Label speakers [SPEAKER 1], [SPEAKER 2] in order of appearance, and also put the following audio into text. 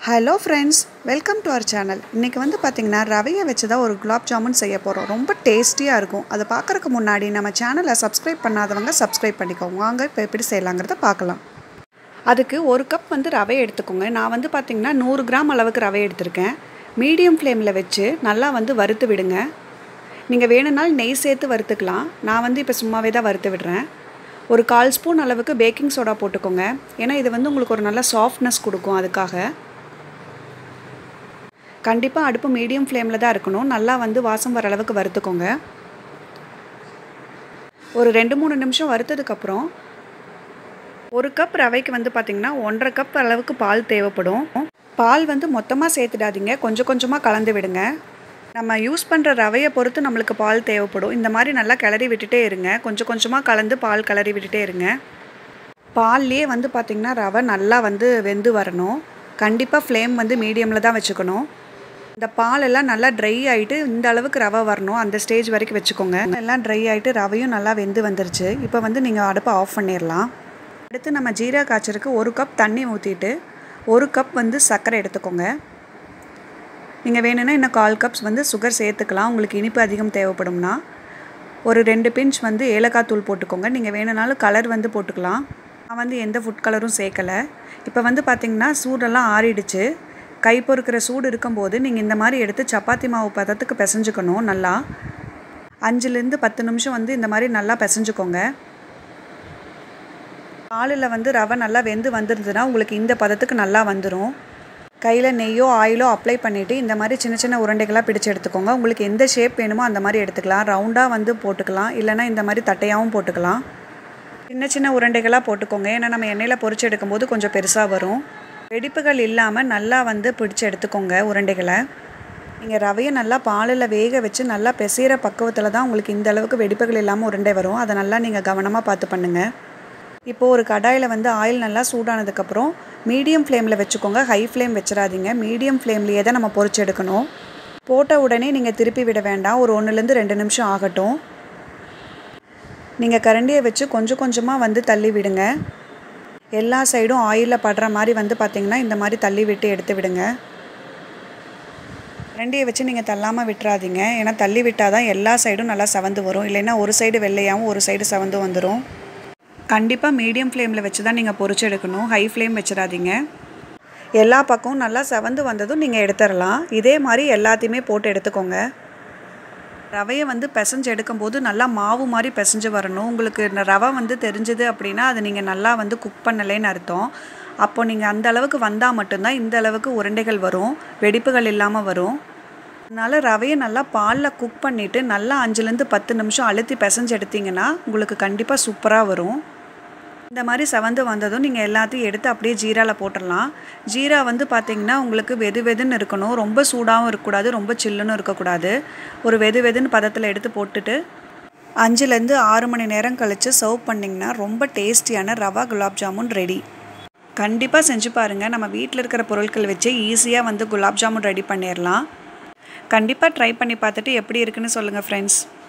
[SPEAKER 1] hello friends welcome to our channel இன்றைக்கி வந்து பார்த்திங்கன்னா ரவையை வச்சு தான் ஒரு குலாப் ஜாமுன் செய்ய போகிறோம் ரொம்ப டேஸ்டியாக இருக்கும் அதை பார்க்குறக்கு முன்னாடி நம்ம சேனலை சப்ஸ்கிரைப் பண்ணாதவங்க சப்ஸ்கிரைப் பண்ணிக்கோங்க வாங்க இப்போ எப்படி செய்யலாங்கிறத பார்க்கலாம் அதுக்கு ஒரு கப் வந்து ரவை எடுத்துக்கோங்க நான் வந்து பார்த்திங்கன்னா நூறு கிராம் அளவுக்கு ரவை எடுத்திருக்கேன் மீடியம் ஃப்ளேமில் வச்சு நல்லா வந்து வறுத்து விடுங்க நீங்கள் வேணும்னாலும் நெய் சேர்த்து வறுத்துக்கலாம் நான் வந்து இப்போ சும்மாவே தான் வறுத்து விடுறேன் ஒரு கால் ஸ்பூன் அளவுக்கு பேக்கிங் சோடா போட்டுக்கோங்க ஏன்னா இது வந்து உங்களுக்கு ஒரு நல்ல சாஃப்ட்னஸ் கொடுக்கும் அதுக்காக கண்டிப்பாக அடுப்பு மீடியம் ஃப்ளேமில் தான் இருக்கணும் நல்லா வந்து வாசம் வர அளவுக்கு வறுத்துக்கோங்க ஒரு ரெண்டு மூணு நிமிஷம் வறுத்ததுக்கப்புறம் ஒரு கப் ரவைக்கு வந்து பார்த்திங்கன்னா ஒன்றரை கப் அளவுக்கு பால் தேவைப்படும் பால் வந்து மொத்தமாக சேர்த்துடாதீங்க கொஞ்சம் கொஞ்சமாக கலந்து விடுங்க நம்ம யூஸ் பண்ணுற ரவையை பொறுத்து நம்மளுக்கு பால் தேவைப்படும் இந்த மாதிரி நல்லா கிளறி விட்டுட்டே இருங்க கொஞ்சம் கொஞ்சமாக கலந்து பால் கிளறி விட்டுட்டே இருங்க பால்லேயே வந்து பார்த்திங்கன்னா ரவை நல்லா வந்து வெந்து வரணும் கண்டிப்பாக ஃப்ளேம் வந்து மீடியமில் தான் வச்சுக்கணும் இந்த பால் எல்லாம் நல்லா ட்ரை ஆகிட்டு இந்த அளவுக்கு ரவை வரணும் அந்த ஸ்டேஜ் வரைக்கும் வச்சுக்கோங்க எல்லாம் ட்ரை ஆகிட்டு ரவையும் நல்லா வெந்து வந்துருச்சு இப்போ வந்து நீங்கள் அடுப்பை ஆஃப் பண்ணிடலாம் அடுத்து நம்ம ஜீரா காய்ச்சலுக்கு ஒரு கப் தண்ணி ஊற்றிட்டு ஒரு கப் வந்து சர்க்கரை எடுத்துக்கோங்க நீங்கள் வேணும்னா இன்னும் கால் கப்ஸ் வந்து சுகர் சேர்த்துக்கலாம் உங்களுக்கு இனிப்பு அதிகம் தேவைப்படும்னா ஒரு ரெண்டு பிஞ்ச் வந்து ஏலக்காய் தூள் போட்டுக்கோங்க நீங்கள் வேணும்னாலும் கலர் வந்து போட்டுக்கலாம் நான் வந்து எந்த ஃபுட் கலரும் சேர்க்கலை இப்போ வந்து பார்த்திங்கன்னா சூடெல்லாம் ஆறிடுச்சு கை பொறுக்கிற சூடு இருக்கும்போது நீங்கள் இந்த மாதிரி எடுத்து சப்பாத்தி மாவு பதத்துக்கு பிசைஞ்சுக்கணும் நல்லா அஞ்சுலேருந்து பத்து நிமிஷம் வந்து இந்த மாதிரி நல்லா பிசைஞ்சுக்கோங்க பாலில் வந்து ரவை நல்லா வெந்து வந்துருதுன்னா உங்களுக்கு இந்த பதத்துக்கு நல்லா வந்துடும் கையில் நெய்யோ ஆயிலோ அப்ளை பண்ணிவிட்டு இந்த மாதிரி சின்ன சின்ன உருண்டைகளாக பிடிச்சி எடுத்துக்கோங்க உங்களுக்கு எந்த ஷேப் வேணுமோ அந்த மாதிரி எடுத்துக்கலாம் ரவுண்டாக வந்து போட்டுக்கலாம் இல்லைனா இந்த மாதிரி தட்டையாகவும் போட்டுக்கலாம் சின்ன சின்ன உருண்டைகளாக போட்டுக்கோங்க ஏன்னா நம்ம எண்ணெயில் பொறிச்சு எடுக்கும்போது கொஞ்சம் பெருசாக வரும் வெடிப்புகள் இல்லாமல் நல்லா வந்து பிடிச்சி எடுத்துக்கோங்க உருண்டைகளை நீங்கள் ரவையை நல்லா பாலில் வேக வச்சு நல்லா பெசைகிற பக்குவத்தில் தான் உங்களுக்கு இந்த அளவுக்கு வெடிப்புகள் இல்லாமல் உருண்டை வரும் அதை நல்லா நீங்கள் கவனமாக பார்த்து பண்ணுங்கள் இப்போது ஒரு கடாயில் வந்து ஆயில் நல்லா சூடானதுக்கப்புறம் மீடியம் ஃப்ளேமில் வச்சுக்கோங்க ஹை ஃப்ளேம் வச்சிடாதீங்க மீடியம் ஃப்ளேம்லேயே தான் நம்ம பொறிச்சு எடுக்கணும் போட்ட உடனே நீங்கள் திருப்பி விட வேண்டாம் ஒரு ஒன்றுலேருந்து ரெண்டு நிமிஷம் ஆகட்டும் நீங்கள் கரண்டியை வச்சு கொஞ்சம் கொஞ்சமாக வந்து தள்ளி விடுங்க எல்லா சைடும் ஆயிலில் படுற மாதிரி வந்து பார்த்திங்கன்னா இந்த மாதிரி தள்ளி விட்டு எடுத்து விடுங்க கரண்டியை வச்சு நீங்கள் தள்ளாமல் விட்டுறாதீங்க ஏன்னா தள்ளி விட்டால் தான் எல்லா சைடும் நல்லா செவந்து வரும் இல்லைன்னா ஒரு சைடு வெள்ளையாகவும் ஒரு சைடு செவந்து வந்துடும் கண்டிப்பாக மீடியம் ஃப்ளேமில் வச்சு தான் நீங்கள் பொறிச்சு எடுக்கணும் ஹை ஃப்ளேம் வச்சிடாதீங்க எல்லா பக்கமும் நல்லா செவந்து வந்ததும் நீங்கள் எடுத்துடலாம் இதே மாதிரி எல்லாத்தையுமே போட்டு எடுத்துக்கோங்க ரவையை வந்து பிசைஞ்சு எடுக்கும்போது நல்லா மாவு மாதிரி பிசைஞ்சு வரணும் உங்களுக்கு இந்த ரவை வந்து தெரிஞ்சுது அப்படின்னா அது நீங்கள் நல்லா வந்து குக் பண்ணலேன்னு அர்த்தம் அப்போ நீங்கள் அந்த அளவுக்கு வந்தால் மட்டும்தான் இந்த அளவுக்கு உருண்டைகள் வரும் வெடிப்புகள் இல்லாமல் வரும் அதனால் ரவையை நல்லா பாலில் குக் பண்ணிவிட்டு நல்லா அஞ்சுலேருந்து பத்து நிமிஷம் அழுத்தி பிசைஞ்சு எடுத்திங்கன்னா உங்களுக்கு கண்டிப்பாக சூப்பராக வரும் இந்த மாதிரி செவந்து வந்ததும் நீங்கள் எல்லாத்தையும் எடுத்து அப்படியே ஜீராவில் போட்டுடலாம் ஜீரா வந்து பார்த்திங்கன்னா உங்களுக்கு வெது வெதுன்னு இருக்கணும் ரொம்ப சூடாகவும் இருக்கக்கூடாது ரொம்ப சில்லுன்னு இருக்கக்கூடாது ஒரு வெது வெதுன்னு பதத்தில் எடுத்து போட்டுட்டு அஞ்சுலேருந்து ஆறு மணி நேரம் கழித்து சர்வ் பண்ணிங்கன்னா ரொம்ப டேஸ்டியான ரவா குலாப் ஜாமுன் ரெடி கண்டிப்பாக செஞ்சு பாருங்கள் நம்ம வீட்டில் இருக்கிற பொருட்கள் வச்சு ஈஸியாக வந்து குலாப் ஜாமுன் ரெடி பண்ணிடலாம் கண்டிப்பாக ட்ரை பண்ணி பார்த்துட்டு எப்படி இருக்குன்னு சொல்லுங்கள் ஃப்ரெண்ட்ஸ்